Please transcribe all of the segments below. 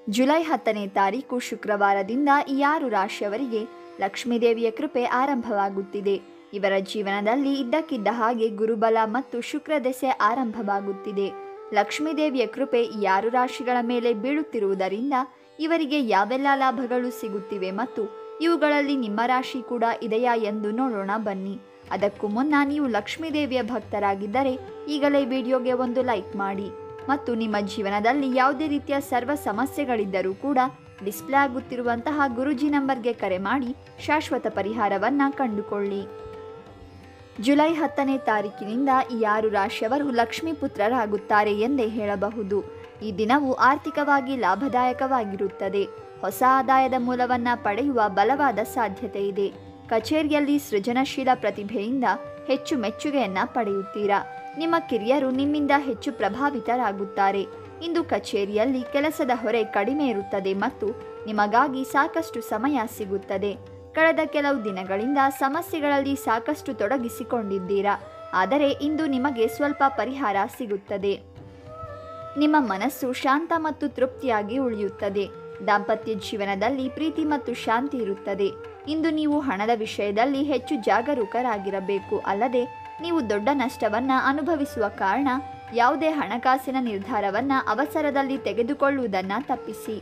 July ಹತ್ತನೇ ತಾರೀಕು ಶುಕ್ರವಾರದಿಂದ ಈ ಆರು ರಾಶಿಯವರಿಗೆ ಲಕ್ಷ್ಮೀದೇವಿಯ ಕೃಪೆ ಆರಂಭವಾಗುತ್ತಿದೆ ಇವರ ಜೀವನದಲ್ಲಿ ಇದ್ದಕ್ಕಿದ್ದ ಹಾಗೆ ಗುರುಬಲ ಮತ್ತು ಶುಕ್ರ ದೆಸೆ ಆರಂಭವಾಗುತ್ತಿದೆ ಲಕ್ಷ್ಮೀದೇವಿಯ ಕೃಪೆ ಈ ಆರು ರಾಶಿಗಳ ಮೇಲೆ ಬೀಳುತ್ತಿರುವುದರಿಂದ ಇವರಿಗೆ ಯಾವೆಲ್ಲ ಲಾಭಗಳು ಸಿಗುತ್ತಿವೆ ಮತ್ತು ಇವುಗಳಲ್ಲಿ ನಿಮ್ಮ ರಾಶಿ ಕೂಡ ಇದೆಯಾ ಎಂದು ನೋಡೋಣ ಬನ್ನಿ ಅದಕ್ಕೂ ಮುನ್ನ ನೀವು ಲಕ್ಷ್ಮೀದೇವಿಯ ಭಕ್ತರಾಗಿದ್ದರೆ ಈಗಲೇ ವಿಡಿಯೋಗೆ ಒಂದು ಲೈಕ್ ಮಾಡಿ ಮತ್ತು ನಿಮ್ಮ ಜೀವನದಲ್ಲಿ ಯಾವುದೇ ರೀತಿಯ ಸರ್ವ ಸಮಸ್ಯೆಗಳಿದ್ದರೂ ಕೂಡ ಡಿಸ್ಪ್ಲೇ ಆಗುತ್ತಿರುವಂತಹ ಗುರುಜಿ ನಂಬರ್ಗೆ ಕರೆ ಮಾಡಿ ಶಾಶ್ವತ ಪರಿಹಾರವನ್ನು ಕಂಡುಕೊಳ್ಳಿ ಜುಲೈ ಹತ್ತನೇ ತಾರೀಕಿನಿಂದ ಈ ಆರು ರಾಶಿಯವರು ಲಕ್ಷ್ಮೀ ಪುತ್ರರಾಗುತ್ತಾರೆ ಎಂದೇ ಹೇಳಬಹುದು ಈ ದಿನವು ಆರ್ಥಿಕವಾಗಿ ಲಾಭದಾಯಕವಾಗಿರುತ್ತದೆ ಹೊಸ ಆದಾಯದ ಮೂಲವನ್ನ ಪಡೆಯುವ ಬಲವಾದ ಸಾಧ್ಯತೆ ಇದೆ ಕಚೇರಿಯಲ್ಲಿ ಸೃಜನಶೀಲ ಪ್ರತಿಭೆಯಿಂದ ಹೆಚ್ಚು ಮೆಚ್ಚುಗೆಯನ್ನ ಪಡೆಯುತ್ತೀರಾ ನಿಮ್ಮ ಕಿರಿಯರು ನಿಮ್ಮಿಂದ ಹೆಚ್ಚು ಪ್ರಭಾವಿತರಾಗುತ್ತಾರೆ ಇಂದು ಕಚೇರಿಯಲ್ಲಿ ಕೆಲಸದ ಹೊರೆ ಕಡಿಮೆ ಇರುತ್ತದೆ ಮತ್ತು ನಿಮಗಾಗಿ ಸಾಕಷ್ಟು ಸಮಯ ಸಿಗುತ್ತದೆ ಕಳೆದ ಕೆಲವು ದಿನಗಳಿಂದ ಸಮಸ್ಯೆಗಳಲ್ಲಿ ಸಾಕಷ್ಟು ತೊಡಗಿಸಿಕೊಂಡಿದ್ದೀರಾ ಆದರೆ ಇಂದು ನಿಮಗೆ ಸ್ವಲ್ಪ ಪರಿಹಾರ ಸಿಗುತ್ತದೆ ನಿಮ್ಮ ಮನಸ್ಸು ಶಾಂತ ಮತ್ತು ತೃಪ್ತಿಯಾಗಿ ಉಳಿಯುತ್ತದೆ ದಾಂಪತ್ಯ ಜೀವನದಲ್ಲಿ ಪ್ರೀತಿ ಮತ್ತು ಶಾಂತಿ ಇರುತ್ತದೆ ಇಂದು ನೀವು ಹಣದ ವಿಷಯದಲ್ಲಿ ಹೆಚ್ಚು ಜಾಗರೂಕರಾಗಿರಬೇಕು ಅಲ್ಲದೆ ನೀವು ದೊಡ್ಡ ನಷ್ಟವನ್ನ ಅನುಭವಿಸುವ ಕಾರಣ ಯಾವುದೇ ಹಣಕಾಸಿನ ನಿರ್ಧಾರವನ್ನ ಅವಸರದಲ್ಲಿ ತೆಗೆದುಕೊಳ್ಳುವುದನ್ನು ತಪ್ಪಿಸಿ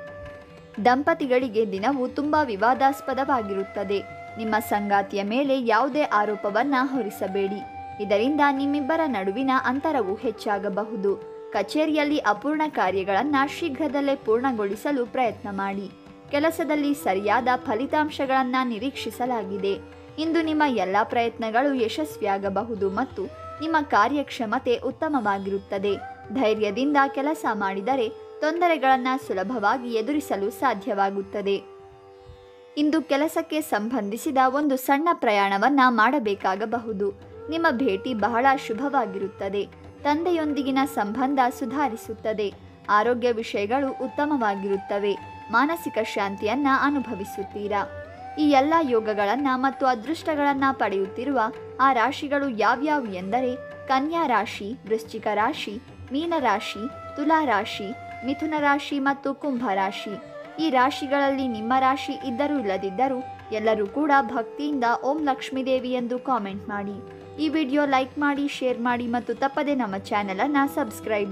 ದಂಪತಿಗಳಿಗೆ ದಿನವು ತುಂಬ ವಿವಾದಾಸ್ಪದವಾಗಿರುತ್ತದೆ ನಿಮ್ಮ ಸಂಗಾತಿಯ ಮೇಲೆ ಯಾವುದೇ ಆರೋಪವನ್ನ ಹೊರಿಸಬೇಡಿ ಇದರಿಂದ ನಿಮ್ಮಿಬ್ಬರ ನಡುವಿನ ಅಂತರವು ಹೆಚ್ಚಾಗಬಹುದು ಕಚೇರಿಯಲ್ಲಿ ಅಪೂರ್ಣ ಕಾರ್ಯಗಳನ್ನು ಶೀಘ್ರದಲ್ಲೇ ಪೂರ್ಣಗೊಳಿಸಲು ಪ್ರಯತ್ನ ಮಾಡಿ ಕೆಲಸದಲ್ಲಿ ಸರಿಯಾದ ಫಲಿತಾಂಶಗಳನ್ನು ನಿರೀಕ್ಷಿಸಲಾಗಿದೆ ಇಂದು ನಿಮ್ಮ ಎಲ್ಲ ಪ್ರಯತ್ನಗಳು ಯಶಸ್ವಿಯಾಗಬಹುದು ಮತ್ತು ನಿಮ್ಮ ಕಾರ್ಯಕ್ಷಮತೆ ಉತ್ತಮವಾಗಿರುತ್ತದೆ ಧೈರ್ಯದಿಂದ ಕೆಲಸ ಮಾಡಿದರೆ ತೊಂದರೆಗಳನ್ನು ಸುಲಭವಾಗಿ ಎದುರಿಸಲು ಸಾಧ್ಯವಾಗುತ್ತದೆ ಇಂದು ಕೆಲಸಕ್ಕೆ ಸಂಬಂಧಿಸಿದ ಒಂದು ಸಣ್ಣ ಪ್ರಯಾಣವನ್ನ ಮಾಡಬೇಕಾಗಬಹುದು ನಿಮ್ಮ ಭೇಟಿ ಬಹಳ ಶುಭವಾಗಿರುತ್ತದೆ ತಂದೆಯೊಂದಿಗಿನ ಸಂಬಂಧ ಸುಧಾರಿಸುತ್ತದೆ ಆರೋಗ್ಯ ವಿಷಯಗಳು ಉತ್ತಮವಾಗಿರುತ್ತವೆ ಮಾನಸಿಕ ಶಾಂತಿಯನ್ನ ಅನುಭವಿಸುತ್ತೀರಾ ಈ ಎಲ್ಲ ಯೋಗಗಳನ್ನು ಮತ್ತು ಅದೃಷ್ಟಗಳನ್ನು ಪಡೆಯುತ್ತಿರುವ ಆ ರಾಶಿಗಳು ಯಾವ್ಯಾವು ಎಂದರೆ ಕನ್ಯಾ ರಾಶಿ ವೃಶ್ಚಿಕ ರಾಶಿ ಮೀನರಾಶಿ ತುಲಾ ರಾಶಿ ಮಿಥುನ ರಾಶಿ ಮತ್ತು ಕುಂಭ ರಾಶಿ ಈ ರಾಶಿಗಳಲ್ಲಿ ನಿಮ್ಮ ರಾಶಿ ಇದ್ದರೂ ಇಲ್ಲದಿದ್ದರೂ ಎಲ್ಲರೂ ಕೂಡ ಭಕ್ತಿಯಿಂದ ಓಂ ಲಕ್ಷ್ಮೀದೇವಿ ಎಂದು ಕಾಮೆಂಟ್ ಮಾಡಿ ಈ ವಿಡಿಯೋ ಲೈಕ್ ಮಾಡಿ ಶೇರ್ ಮಾಡಿ ಮತ್ತು ತಪ್ಪದೆ ನಮ್ಮ ಚಾನೆಲನ್ನು ಸಬ್ಸ್ಕ್ರೈಬ್